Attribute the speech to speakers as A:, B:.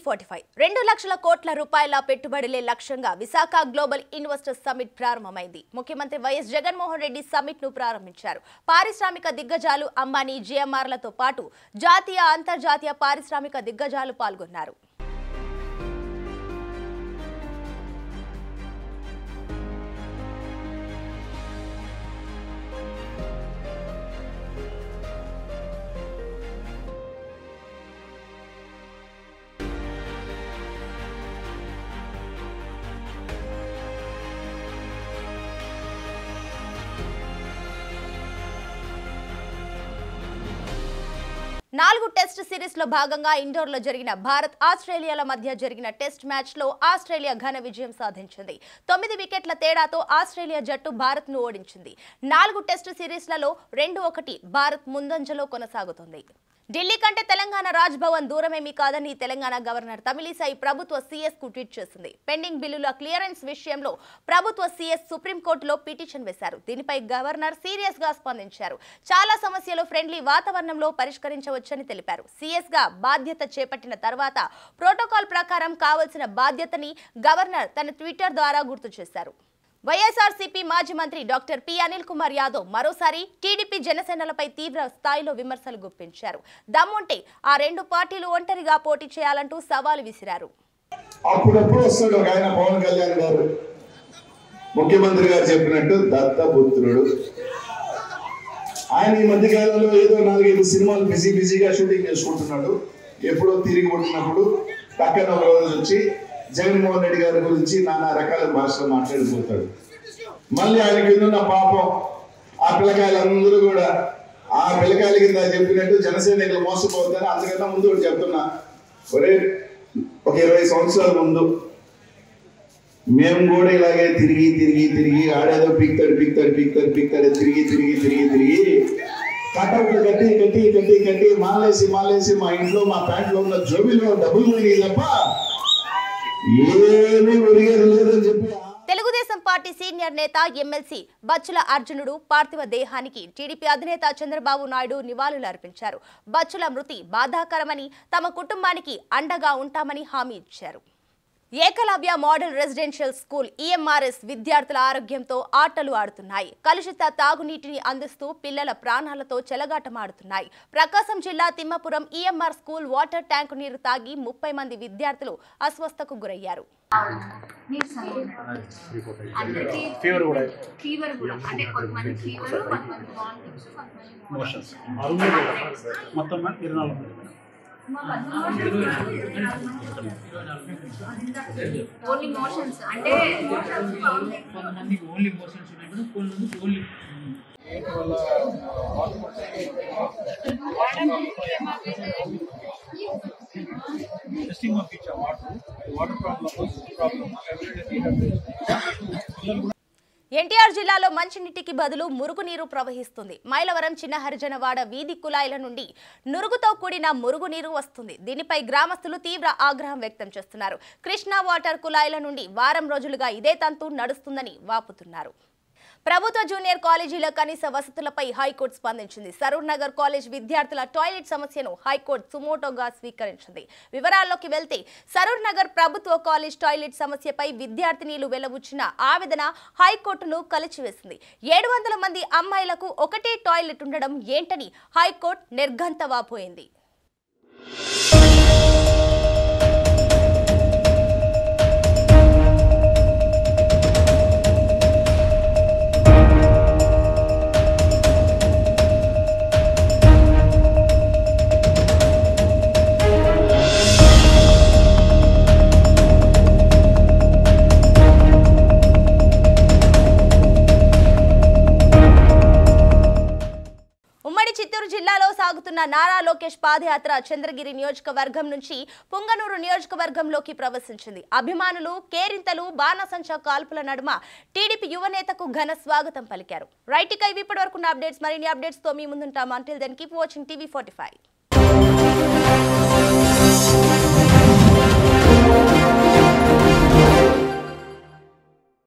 A: forty five రెండు లక్షల కోట్ల రూపాయల పెట్టుబడులే లక్ష్యంగా విశాఖ గ్లోబల్ ఇన్వెస్టర్స్ సమ్మిట్ ప్రారంభమైంది ముఖ్యమంత్రి వైఎస్ జగన్మోహన్ రెడ్డి సమ్మిట్ ను ప్రారంభించారు పారిశ్రామిక దిగ్గజాలు అంబానీ జిఎంఆర్లతో పాటు జాతీయ అంతర్జాతీయ పారిశ్రామిక దిగ్గజాలు పాల్గొన్నారు నాలుగు టెస్ట్ సిరీస్ లో భాగంగా ఇండోర్ లో జరిగిన భారత్ ఆస్ట్రేలియాల మధ్య జరిగిన టెస్ట్ మ్యాచ్ లో ఆస్ట్రేలియా ఘన విజయం సాధించింది తొమ్మిది వికెట్ల తేడాతో ఆస్ట్రేలియా జట్టు భారత్ ను ఓడించింది నాలుగు టెస్ట్ సిరీస్లలో రెండు ఒకటి భారత్ ముందంజలో కొనసాగుతుంది ఢిల్లీ కంటే తెలంగాణ రాజ్ భవన్ దూరమేమీ కాదని తెలంగాణ గవర్నర్ తమిళిసై ప్రభుత్వ సీఎస్ కు ట్వీట్ చేసింది పెండింగ్ బిల్లుల క్లియరెన్స్ విషయంలో ప్రభుత్వ సీఎస్ సుప్రీంకోర్టులో పిటిషన్ వేశారు దీనిపై గవర్నర్ సీరియస్ గా స్పందించారు చాలా సమస్యలు ఫ్రెండ్లీ వాతావరణంలో పరిష్కరించవచ్చని తెలిపారు సీఎస్ గా బాధ్యత చేపట్టిన తర్వాత ప్రోటోకాల్ ప్రకారం కావలసిన బాధ్యతని గవర్నర్ తన ట్విట్టర్ ద్వారా గుర్తు చేశారు వైఎస్ఆర్సీపీ మాజీ మంత్రి డాక్టర్ పి అనిల్ కుమార్ యాదవ్ మరోసారి టీడీపీ జనసేనలపై తీవ్ర స్థాయిలో విమర్శలు గుప్పించారు దమ్ముంటే ఆ రెండు పార్టీలు ఒంటరిగా పోటీ చేయాలంటూ సవాల్ విసిరారు
B: అప్పుడప్పుడు వస్తాడు ఒక ఆయన పవన్ కళ్యాణ్ గారు ముఖ్యమంత్రి గారు చెప్పినట్టు దత్తపుత్రుడు ఆయన ఈ మధ్య కాలంలో ఏదో నాలుగైదు సినిమాలు బిజీ బిజీగా షూటింగ్ చేసుకుంటున్నాడు ఎప్పుడో తిరిగి పుట్టినప్పుడు పక్కన ఒక రోజు వచ్చి జగన్మోహన్ రెడ్డి గారి గురించి నానా రకాల భాషలో మాట్లాడిపోతాడు మళ్ళీ ఆయన కింద ఉన్న పాపం ఆ పిల్లకాయలందరూ కూడా ఆ పిల్లకాయల కింద చెప్పినట్టు జనసైనికులు మోసపోతుందని అంతకన్నా ముందు ఒకటి చెప్తున్నా ఒరే ఒక ఇరవై సంవత్సరాల ముందు మేము కూడా ఇలాగే తిరిగి తిరిగి తిరిగి ఆడేదో పీక్తాడు పీక్తాడు పీక్తాడు పీక్తాడు తిరిగి తిరిగి తిరిగి తిరిగి కట్టవులు కట్టి కట్టి కట్టి కట్టి మాలేసి మాలేసి మా ఇంట్లో మా ప్యాంట్లో ఉన్న జోబిలో డబ్బులు మునిగి తప్ప ఏమీ ఒరిగేది లేదని చెప్పి
A: తెలుగుదేశం పార్టీ సీనియర్ నేత ఎమ్మెల్సీ బచ్చుల అర్జునుడు పార్థివ దేహానికి టీడీపీ అధినేత చంద్రబాబు నాయుడు నివాళులు అర్పించారు బచ్చుల మృతి బాధాకరమని తమ కుటుంబానికి అండగా ఉంటామని హామీ ఇచ్చారు Eklavya model residential school EMRS విద్యార్థుల ఆరోగ్యంతో ఆటలు ఆడుతున్నాయి కలుషిత తాగునీటిని అందిస్తూ పిల్లల ప్రాణాలతో చెలగాటమాడుతున్నాయి ప్రకాశం జిల్లా Thimmapuram EMR school water tank నీరు తాగి ముప్పై మంది విద్యార్థులు అస్వస్థకు గురయ్యారు
C: అందరికీ
D: ఫీవర్ కూడా
C: ఫీవర్ కూడా అంటే కొంతమంది ఫీవర్ కొంతమంది వామిటింగ్స్ కొంతమంది
D: మోషన్స్ మొత్తం ఇరవై నాలుగు మంది
C: ఓన్లీ మోషన్స్ అంటే
D: కొంతమందికి ఓన్లీ మోషన్స్ ఉన్నాయి కొంతమందికి ఓన్లీ టెస్టింగ్ పంపించాం వాటర్ వాటర్ ప్రాబ్లమ్ ప్రాబ్లమ్ పిల్లలు కూడా
A: ఎన్టీఆర్ జిల్లాలో మంచినీటికి బదులు మురుగునీరు ప్రవహిస్తుంది మైలవరం చిన్న హరిజనవాడ వీధి కుళాయిల నుండి నురుగుతో కూడిన మురుగునీరు వస్తుంది దీనిపై గ్రామస్తులు తీవ్ర ఆగ్రహం వ్యక్తం చేస్తున్నారు కృష్ణా వాటర్ కుళాయిల నుండి వారం రోజులుగా ఇదే తంతు నడుస్తుందని వాపుతున్నారు ప్రభుత్వ జూనియర్ కాలేజీల కనీస వసతులపై హైకోర్టు స్పందించింది సరూర్ నగర్ కాలేజ్ విద్యార్థుల టాయిలెట్ సమస్యను హైకోర్టు సుమోటోగా స్వీకరించింది వివరాల్లోకి వెళ్తే సరూర్ నగర్ ప్రభుత్వ కాలేజ్ టాయిలెట్ సమస్యపై విద్యార్థినీలు వెల్లబుచ్చిన ఆవేదన హైకోర్టును కలిచివేసింది ఏడు వందల మంది అమ్మాయిలకు ఒకటే టాయిలెట్ ఉండడం ఏంటని హైకోర్టు నిర్ఘంతవాపోయింది ఉమ్మడి చిత్తూరు జిల్లాలో సాగుతున్న నారా లోకేష్ పాదయాత్ర చంద్రగిరి నియోజకవర్గం నుంచి పుంగనూరు నియోజకవర్గంలోకి ప్రవేశించింది అభిమానులు కేరింతలు బాణసంచా కాల్పుల నడుమ టీడీపీ యువనేతకు ఘన స్వాగతం పలికారు రైట్ ఇక ఇవి ఇప్పటి వరకు అప్డేట్స్ మరిన్ని అప్డేట్స్ తో మీ ముందుంటాం until then keep watching TV forty